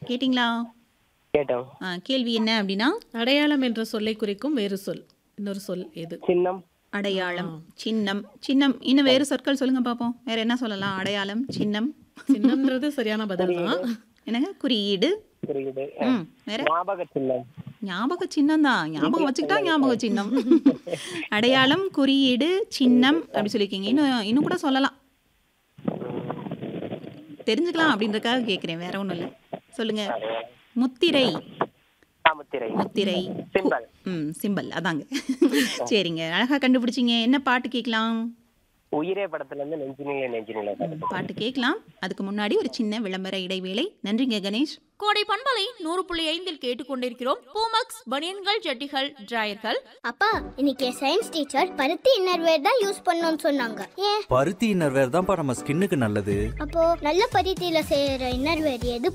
கேட்டிங்களா கேட்டோம் ஆ, கேள்வி என்ன அப்படின்னா அடையாளம் என்ற சொல்லை குறிக்கும் வேறு சொல் இன்னொரு சொல் எது சின்னம் அடையாளம் சின்னம் சின்னம் இன்னும் வேறு சொற்கள் சொல்லுங்க பார்ப்போம் வேற என்ன சொல்லலாம் அடையாளம் சின்னம் சின்னம்ன்றது சரியான பதில் தான் என்னங்க குறியீடு குறியீடு ம் வேற ஞாபக சின்னம் ஞாபக சின்னம் தான் ஞாபகம் வச்சுக்கிட்டா ஞாபக சின்னம் அடையாளம் குறியீடு சின்னம் அப்படி சொல்லியிருக்கீங்க இன்னும் இன்னும் கூட சொல்லலாம் தெரிஞ்சுக்கலாம் அப்படின்றதுக்காக கேட்குறேன் வேற ஒன்றும் இல்லை சொல்லுங்க முத்திரை முத்திரை முத்திரை சிம்பல் ம் சிம்பல் அதாங்க சரிங்க அழகா கண்டுபிடிச்சிங்க என்ன பாட்டு கேட்கலாம் உயிரே படத்துல இருந்து நெஞ்சினிலே நெஞ்சினிலே படத்துல. பாட்டு கேட்கலாம் அதுக்கு முன்னாடி ஒரு சின்ன விளம்பர இடைவேளை நன்றிங்க கணேஷ் கோடை பண்பலை நூறு புள்ளி ஐந்தில் கேட்டுக்கொண்டிருக்கிறோம் பூமக்ஸ் பனியன்கள் ஜட்டிகள் டிராயர்கள் அப்பா இன்னைக்கு சயின்ஸ் டீச்சர் பருத்தி இன்னர்வேர் தான் யூஸ் பண்ணணும்னு சொன்னாங்க ஏன் பருத்தி இன்னர்வேர் தான்ப்பா நம்ம ஸ்கின்னுக்கு நல்லது அப்போ நல்ல பருத்தியில செய்யற இன்னர்வேர் எது